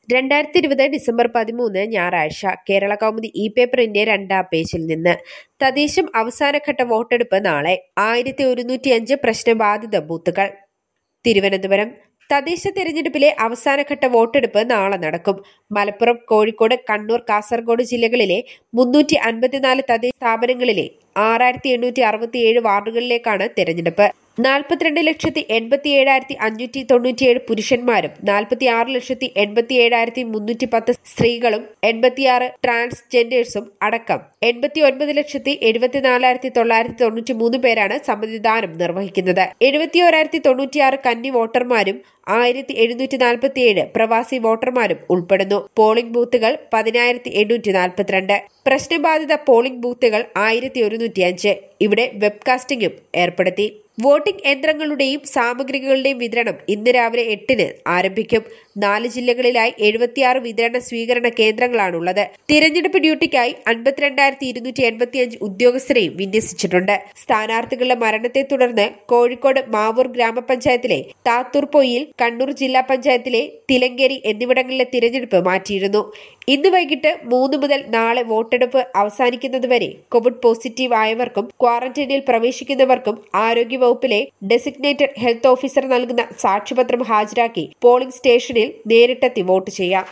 രണ്ടായിരത്തി ഇരുപത് ഡിസംബർ പതിമൂന്ന് ഞായറാഴ്ച കേരള കൗമുദി ഇ പേപ്പറിന്റെ രണ്ടാം പേജിൽ നിന്ന് തദ്ദേശം അവസാനഘട്ട വോട്ടെടുപ്പ് നാളെ ആയിരത്തി ഒരുന്നൂറ്റി അഞ്ച് പ്രശ്നബാധിത ബൂത്തുകൾ തിരുവനന്തപുരം തദ്ദേശ തെരഞ്ഞെടുപ്പിലെ അവസാനഘട്ട വോട്ടെടുപ്പ് നാളെ നടക്കും മലപ്പുറം കോഴിക്കോട് കണ്ണൂർ കാസർഗോഡ് ജില്ലകളിലെ മുന്നൂറ്റി അൻപത്തിനാല് തദ്ദേശ സ്ഥാപനങ്ങളിലെ ആറായിരത്തി എണ്ണൂറ്റി അറുപത്തിയേഴ് വാർഡുകളിലേക്കാണ് തെരഞ്ഞെടുപ്പ് നാൽപ്പത്തിരണ്ട് ലക്ഷത്തി എൺപത്തി ഏഴായിരത്തി അഞ്ഞൂറ്റി തൊണ്ണൂറ്റിയേഴ് പുരുഷന്മാരും നാൽപ്പത്തി ആറ് ലക്ഷത്തി എൺപത്തി ഏഴായിരത്തി മുന്നൂറ്റി പത്ത് സ്ത്രീകളും എൺപത്തിയാറ് ട്രാൻസ്ജെൻഡേഴ്സും അടക്കം എൺപത്തി ഒൻപത് ലക്ഷത്തി എഴുപത്തിനാലായിരത്തി തൊള്ളായിരത്തി തൊണ്ണൂറ്റി മൂന്ന് പേരാണ് സമ്മതിദാനം നിർവഹിക്കുന്നത് എഴുപത്തിയോരായിരത്തി തൊണ്ണൂറ്റിയാറ് കന്നി വോട്ടർമാരും ആയിരത്തി എഴുന്നൂറ്റി നാൽപ്പത്തിയേഴ് പ്രവാസി വോട്ടർമാരും ഉൾപ്പെടുന്നു പോളിംഗ് ബൂത്തുകൾ പതിനായിരത്തി എണ്ണൂറ്റി നാൽപ്പത്തിരണ്ട് പ്രശ്നബാധിത പോളിംഗ് ബൂത്തുകൾ ആയിരത്തി ഒരുന്നൂറ്റി അഞ്ച് ഇവിടെ വെബ്കാസ്റ്റിംഗും ഏർപ്പെടുത്തി വോട്ടിംഗ് യന്ത്രങ്ങളുടെയും സാമഗ്രികളുടെയും വിതരണം ഇന്ന് രാവിലെ എട്ടിന് ആരംഭിക്കും നാല് ജില്ലകളിലായി എഴുപത്തിയാറ് വിതരണ സ്വീകരണ കേന്ദ്രങ്ങളാണുള്ളത് തിരഞ്ഞെടുപ്പ് ഡ്യൂട്ടിക്കായി അൻപത്തിരണ്ടായിരത്തി ഇരുന്നൂറ്റി എൺപത്തിയഞ്ച് ഉദ്യോഗസ്ഥരെയും വിന്യസിച്ചിട്ടുണ്ട് സ്ഥാനാർത്ഥികളുടെ മരണത്തെ തുടർന്ന് കോഴിക്കോട് മാവൂർ ഗ്രാമപഞ്ചായത്തിലെ താത്തൂർ പൊയ്യിൽ കണ്ണൂർ ജില്ലാ പഞ്ചായത്തിലെ തിലങ്കേരി എന്നിവിടങ്ങളിലെ തിരഞ്ഞെടുപ്പ് മാറ്റിയിരുന്നു ഇന്ന് വൈകിട്ട് മൂന്ന് മുതൽ നാളെ വോട്ടെടുപ്പ് അവസാനിക്കുന്നതുവരെ കോവിഡ് പോസിറ്റീവ് ആയവർക്കും ക്വാറന്റൈനിൽ പ്രവേശിക്കുന്നവർക്കും ആരോഗ്യവകുപ്പിലെ ഡെസിഗ്നേറ്റഡ് ഹെൽത്ത് ഓഫീസർ നൽകുന്ന സാക്ഷ്യപത്രം ഹാജരാക്കി പോളിംഗ് സ്റ്റേഷനിൽ നേരിട്ടെത്തി വോട്ട് ചെയ്യാം